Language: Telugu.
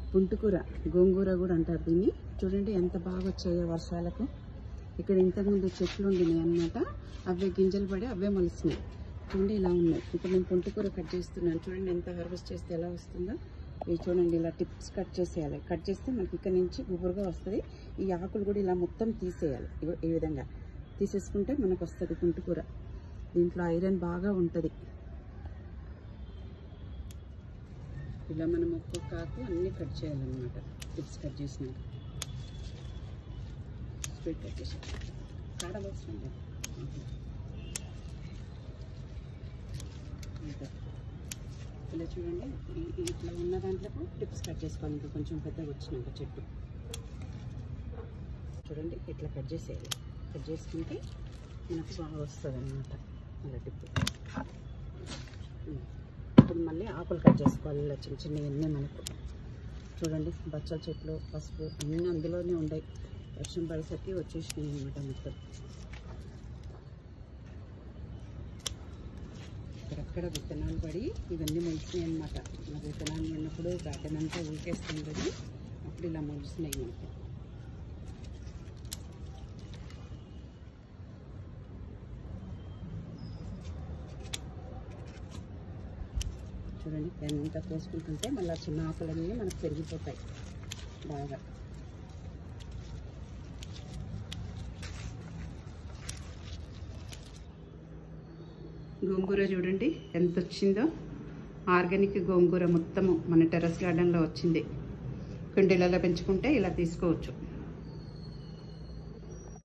పుంటుకూర గోంగూర కూడా అంటారు దీన్ని చూడండి ఎంత బాగా వచ్చాయో వర్షాలకు ఇక్కడ ఇంతకుముందు చెట్లు ఉండినాయి అన్నమాట అవే గింజలు పడి అవే మొలిసినాయి చూడండి ఇలా ఉన్నాయి ఇప్పుడు నేను పుంటుకూర కట్ చేస్తున్నాను చూడండి ఎంత హార్వెస్ట్ చేస్తే ఎలా వస్తుందో ఇవి చూడండి ఇలా టిప్స్ కట్ చేసేయాలి కట్ చేస్తే మనకి ఇక్కడ నుంచి గుబురుగా వస్తుంది ఈ ఆకులు కూడా ఇలా మొత్తం తీసేయాలి ఇగో ఈ విధంగా తీసేసుకుంటే మనకు వస్తుంది పుంటుకూర దీంట్లో ఐరన్ బాగా ఉంటుంది ఇలా మనం ఒక్కొక్క ఆకు అన్నీ కట్ చేయాలన్నమాట టిప్స్ కట్ చేసినాక స్పీడ్ కట్ చేసి కాడవలసిన ఇంకా ఇలా చూడండి ఈ- ఈ ఇట్లా ఉన్న దాంట్లో టిప్స్ కట్ చేసుకోవాలి ఇంకా కొంచెం పెద్దగా వచ్చినాక చెట్టు చూడండి ఇట్లా కట్ చేసేయాలి కట్ చేసుకుంటే మనకు బాగా వస్తుంది అనమాట అలా టిప్ ఇప్పుడు మళ్ళీ ఆకులు కట్ చేసుకోవాలి ఇలా చిన్న చిన్న అన్నీ మనకు చూడండి బచ్చల చెట్లు పసుపు అన్నీ అందులోనే ఉన్నాయి వర్షం పడేసరికి వచ్చేసినాయి అనమాట మొత్తం ఇక్కడక్కడ విత్తనాలు పడి ఇవన్నీ మొలిసినాయి అనమాట మన విత్తనాలు ఉన్నప్పుడు గార్డెన్ అంతా ఊకేస్తాం కదా అప్పుడు ఇలా మొలిసినాయి మనకు చూడండి ఎంత కోసుకుంటుంటే మళ్ళీ చిన్న ఆకులన్నీ మనకు పెరిగిపోతాయి బాగా గోంగూర చూడండి ఎంత వచ్చిందో ఆర్గానిక్ గోంగూర మొత్తము మన టెర్రస్ గార్డెన్లో వచ్చింది కుండీలలో పెంచుకుంటే ఇలా తీసుకోవచ్చు